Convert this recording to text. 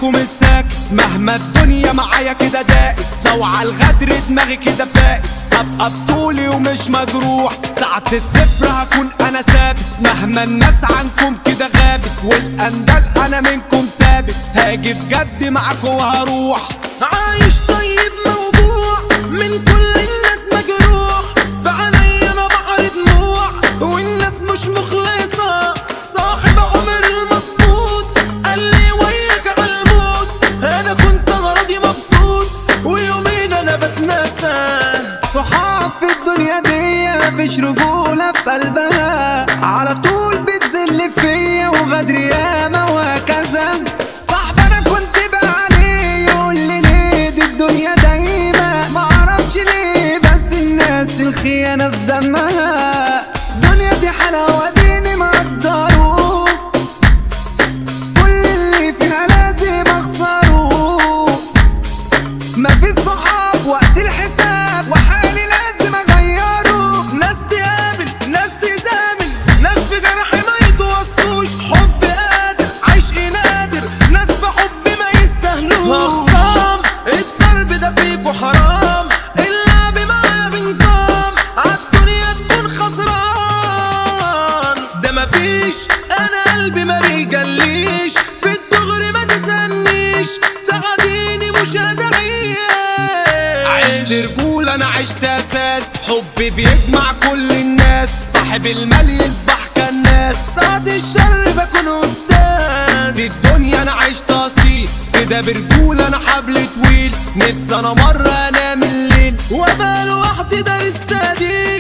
ومش ساكت مهما الدنيا معايا كده داقت لو على الغدر دماغي كده فاقت هبقى بطولي ومش مجروح ساعة الصفر هكون انا ثابت مهما الناس عنكم كده غابت والاندال انا منكم ثابت هاجي بجد معاكم وهروح عايش طيب موجوع من كل الناس مجروح فعلي انا بحر دموع والناس مش مخلصة صاحب عمر المظبوط قال لي وياك عالموت انا كنت راضي مبسوط ويومين انا بتنسى صحاب في الدنيا دي مفيش رجولة في قلبها على طول بتذل فيا وغدر ياما وهكذا صاحب انا كنت بعليه يقول لي ليه دي الدنيا دايما معرفش ليه بس الناس الخيانة في دمها الدنيا دي حلاوة ديني مقدروه كل اللي فيها لازم اخسره مفيش صحاب وقت الحساب وحالي لازم اغيره ناس تقابل ناس تزامل ناس في جرح ما يتوصوش حب قادر عشق نادر ناس في حب ما يستاهلوش اخصام الضرب ده فيكو حرام اللعب معاه بنظام عالدنيا تكون خسران ده مفيش انا قلبي ما بيجليش في الدغري ما تسنيش تعديني مش هدعيش عشت رجولة أنا عشت أساس حب بيجمع كل الناس صاحب المال يصبح كالناس ساعة الشر بكون أستاذ دي الدنيا أنا عشت أصيل كده برجولة أنا حبل طويل نفسي أنا مرة أنام الليل وأبقى لوحدي ده يستدين